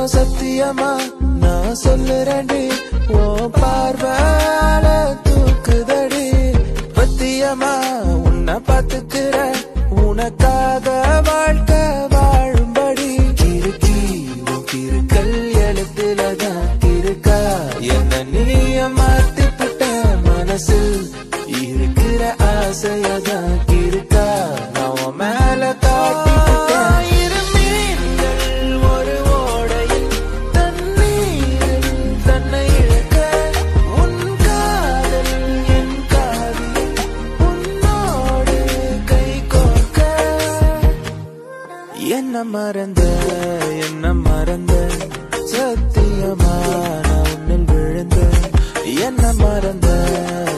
சத்தியமா நான் சொல்லுறேன்டி ஓ பார்வால தூக்குதடி பத்தியமா உன்னை பாத்துக்கிற உனக்காக வாழ்க்கை வாழும்படி கிறுக்கி உன் கிறுக்கல் எழுத்துலதான் இருக்கா என்ன நீய மாத்திப்பிட்ட மனசில் இருக்கிற ஆசையதான் இருக்கா நான் உன் மேல காட்டிக்கிட்டேன் இரு மீன்கள் ஒரு ஓடையில் தண்ணீரில் தன்னை இழக்க உன் காதல் என் காதி உன்னோடு கை கோர்க்க என்ன மறந்த என்ன மறந்த சத்தியமா நான் உன்னில் விழுந்த என்ன மறந்த